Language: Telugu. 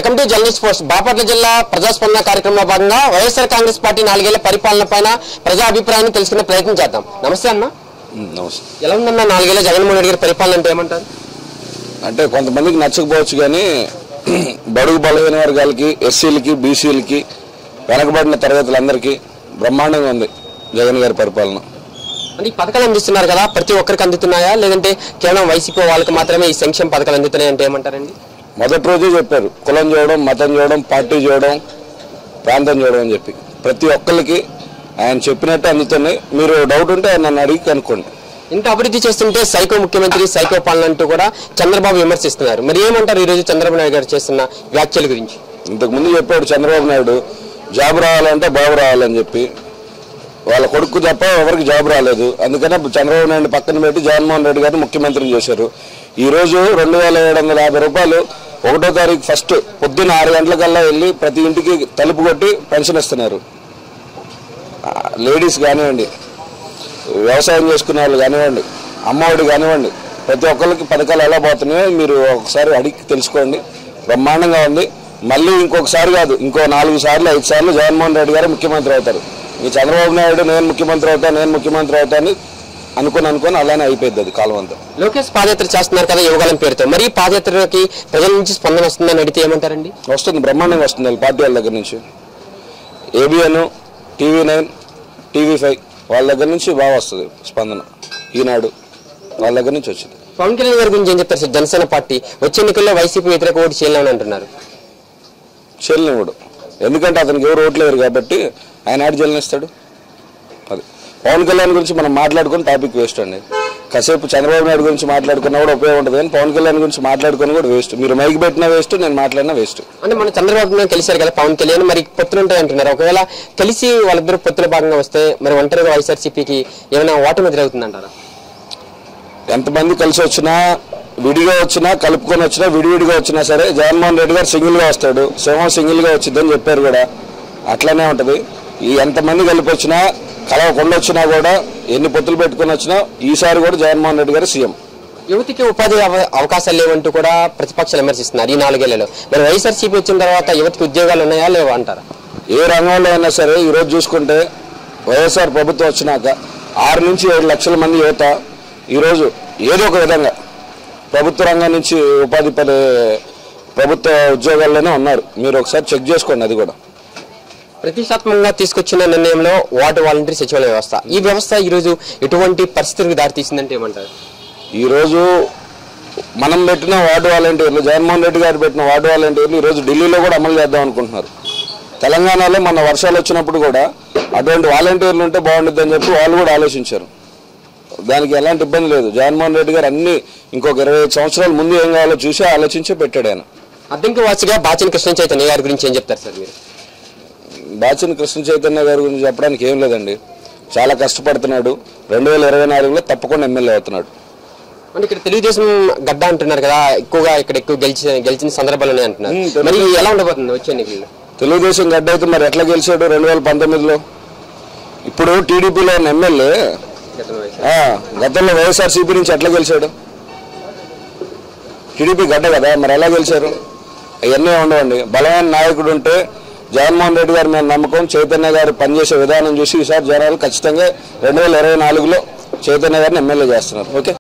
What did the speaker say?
Welcome to journalist post Bapatla జిల్లా ప్రజాస్పందన కార్యక్రమంలో భాగంగా వైఎస్ఆర్ కాంగ్రెస్ పార్టీ నాలుగేళ్ల పరిపాలన పైన ప్రజా అభిప్రాయాన్ని తెలుసుకునే ప్రయత్నం చేద్దాం నమస్తే అన్న ఉమ్, నమస్తే ఎలా ఉందన్న నాలుగేళ్ల జగన్మోహన్ రెడ్డి గారి పరిపాలన అంటే ఏమంటారు అంటే కొంతమందికి నచ్చకపోవచ్చు కానీ బడుగు బలహీన వర్గాలకి ఎస్సీలకి బీసీలకి వెనకబడిన తరగతులందరికీ బ్రహ్మాండంగా ఉంది జగన్ గారి పరిపాలన అంటే ఈ పథకాలు అందిస్తున్నారు కదా ప్రతి ఒక్కరికి అందుతున్నాయా లేదంటే కేవలం వైసీపీ వాళ్ళకి మాత్రమే ఈ సంక్షేమ పథకాలు అందుతున్నాయి అంటే ఏమంటారండి మొదటి రోజే చెప్పారు కులం చూడడం మతం చూడడం పార్టీ చూడడం ప్రాంతం చూడడం అని చెప్పి ప్రతి ఒక్కరికి ఆయన చెప్పినట్టు అందుతున్నాయి మీరు డౌట్ ఉంటే ఆయన నన్ను అడిగి కనుక్కోండి ఇంత అభివృద్ధి చేస్తుంటే సైకో ముఖ్యమంత్రి సైకో పాలన అంటూ కూడా చంద్రబాబు విమర్శిస్తున్నారు మరి ఏమంటారు ఈ రోజు చంద్రబాబు నాయుడు గారు చేస్తున్న వ్యాఖ్యల గురించి ఇంతకు ముందు చెప్పాడు చంద్రబాబు నాయుడు జాబ్ రావాలంటే బాబు రావాలని చెప్పి వాళ్ళ కొడుకు తప్ప ఎవరికి జాబ్ రాలేదు అందుకనే చంద్రబాబు నాయుడు పక్కన పెట్టి జగన్మోహన్ రెడ్డి గారిని ముఖ్యమంత్రిని చేశారు ఈ రోజు రెండు వేల ఏడు వందల యాభై రూపాయలు ఒకటో తారీఖు ఫస్ట్ పొద్దున్న ఆరు గంటలకల్లా వెళ్ళి ప్రతి ఇంటికి తలుపు కొట్టి పెన్షన్ ఇస్తున్నారు ఆ, లేడీస్ కానివ్వండి వ్యవసాయం చేసుకునే వాళ్ళు కానివ్వండి అమ్మఒడి కానివ్వండి ప్రతి ఒక్కరికి పథకాలు ఎలా పోతున్నాయో మీరు ఒకసారి అడిగి తెలుసుకోండి బ్రహ్మాండంగా ఉంది మళ్ళీ ఇంకొకసారి కాదు ఇంకో నాలుగు సార్లు ఐదు సార్లు జగన్మోహన్ రెడ్డి గారు ముఖ్యమంత్రి అవుతారు ఈ చంద్రబాబు నాయుడు నేను ముఖ్యమంత్రి అవుతా నేను ముఖ్యమంత్రి అవుతా అని అనుకుని అనుకుని అలానే అయిపోయింది అది కాలం అంతా లోకేష్ పాదయాత్ర చేస్తున్నారు కదా యువగలం పేరుతో మరి ఈ పాదయాత్రకి ప్రజల నుంచి స్పందన వస్తుందని అడిగితే ఏమంటారండి వస్తుంది బ్రహ్మాండంగా వస్తుంది వాళ్ళ పార్టీ వాళ్ళ దగ్గర నుంచి ABN TV nine TV five వాళ్ళ దగ్గర నుంచి బాగా వస్తుంది స్పందన ఈనాడు వాళ్ళ దగ్గర నుంచి వచ్చింది పవన్ కళ్యాణ్ గారి గురించి ఏం చెప్తారు సార్ జనసేన పార్టీ వచ్చే ఎన్నికల్లో వైసీపీ వ్యతిరేక ఓటు చేయాలని అంటున్నారు చెల్లినివ్వడు ఎందుకంటే అతనికి ఎవరు ఓట్లేరు కాబట్టి ఆయన ఆడి చెల్లినిస్తాడు అది పవన్ కళ్యాణ్ గురించి మనం మాట్లాడుకుని టాపిక్ వేస్ట్ అండి కాసేపు చంద్రబాబు నాయుడు గురించి మాట్లాడుకున్నా కూడా ఉపయోగం ఉంటుంది కానీ పవన్ కళ్యాణ్ గురించి మాట్లాడుకుని కూడా వేస్ట్ మీరు మైక్ పెట్టినా వేస్ట్ నేను మాట్లాడినా వేస్ట్ అంటే మన చంద్రబాబు నాయుడు కలిశారు కదా పవన్ కళ్యాణ్ మరి పొత్తులు ఉంటాయి అంటున్నారు ఒకవేళ కలిసి వాళ్ళిద్దరు పొత్తుల భాగంగా వస్తే మరి ఒంటరిగా వైఎస్ఆర్సీపీకి ఏమైనా ఓటమి ఎదురవుతుందంటారా ఎంతమంది కలిసి వచ్చినా విడిగా వచ్చినా కలుపుకొని వచ్చినా విడివిడిగా వచ్చినా సరే జగన్మోహన్ రెడ్డి గారు సింగిల్ గా వస్తాడు సింహం సింగిల్ గా వచ్చిందని చెప్పారు కూడా అట్లానే ఉంటది ఈ ఎంతమంది కలిపి వచ్చినా కలవకుండా వచ్చినా కూడా ఎన్ని పొత్తులు పెట్టుకొని వచ్చినా ఈసారి కూడా జగన్మోహన్ రెడ్డి గారు సీఎం యువతికి ఉపాధి అవ- అవకాశాలు లేవంటూ కూడా ప్రతిపక్షాలు విమర్శిస్తున్నారు ఈ నాలుగేళ్లలో మరి వైఎస్ఆర్సీపీ వచ్చిన తర్వాత యువతికి ఉద్యోగాలు ఉన్నాయా లేవా అంటారా ఏ రంగంలో అయినా సరే ఈ రోజు చూసుకుంటే వైఎస్ఆర్ ప్రభుత్వం వచ్చినాక ఆరు నుంచి ఏడు లక్షల మంది యువత ఈరోజు ఏదో ఒక విధంగా ప్రభుత్వ రంగం నుంచి ఉపాధి పడే ప్రభుత్వ ఉద్యోగాల్లోనే ఉన్నారు మీరు ఒకసారి చెక్ చేసుకోండి అది కూడా ప్రతిష్టాత్మకంగా తీసుకొచ్చిన నిర్ణయంలో వార్డు వాలంటీర్ సచివాలయ వ్యవస్థ ఈ వ్యవస్థ ఈ రోజు ఎటువంటి పరిస్థితులకు దారితీసిందంటే ఏమంటారు ఈరోజు మనం పెట్టిన వార్డు వాలంటీర్లు జగన్మోహన్ రెడ్డి గారు పెట్టిన వార్డు వాలంటీర్లు ఈరోజు ఢిల్లీలో కూడా అమలు చేద్దాం అనుకుంటున్నారు తెలంగాణలో మన వర్షాలు వచ్చినప్పుడు కూడా అటువంటి వాలంటీర్లు ఉంటే బాగుంటుందని చెప్పి వాళ్ళు కూడా ఆలోచించారు దానికి ఎలాంటి ఇబ్బంది లేదు జగన్మోహన్ రెడ్డి గారు అన్ని ఇంకొక ఇరవై ఐదు సంవత్సరాల ముందు ఏం కావాలో చూసి ఆలోచించి పెట్టాడు ఆయన అద్దెంకి వాసిగా బాచిన కృష్ణ చైతన్య గారి గురించి ఏం చెప్తారు సార్ మీరు బాచిన కృష్ణ చైతన్య గారి గురించి చెప్పడానికి ఏం లేదండి చాలా కష్టపడుతున్నాడు రెండు వేల ఇరవై నాలుగులో తప్పకుండా ఎమ్మెల్యే అవుతున్నాడు అంటే ఇక్కడ తెలుగుదేశం గడ్డ అంటున్నారు కదా ఎక్కువగా ఇక్కడ ఎక్కువ గెలిచిన గెలిచిన సందర్భాలు ఉన్నాయి అంటున్నారు ఉమ్, తెలుగు- మరి ఎలా ఉండబోతుంది వచ్చే ఎన్నికల్లో తెలుగుదేశం గడ్డ అయితే మరి ఎట్లా గెలిచాడు రెండు వేల పంతొమ్మిదిలో ఇప్పుడు టీడీపీలో ఉన్న ఎమ్మెల్యే గతంలో అయితే. ఆ, గతంలో వైఎస్ఆర్సీపీ నుంచి ఎట్లా గెలిచాడు టీడీపీ గడ్డ కదా మరి ఎలా గెలిచారు అవన్నీ ఉండవండి బలమైన నాయకుడు ఉంటే జగన్మోహన్ రెడ్డి గారి మీద నమ్మకం చైతన్య గారు పనిచేసే విధానం చూసి ఈసారి జనాలు ఖచ్చితంగా రెండు వేల ఇరవై నాలుగులో చైతన్య గారిని ఎమ్మెల్యే చేస్తున్నారు ఓకే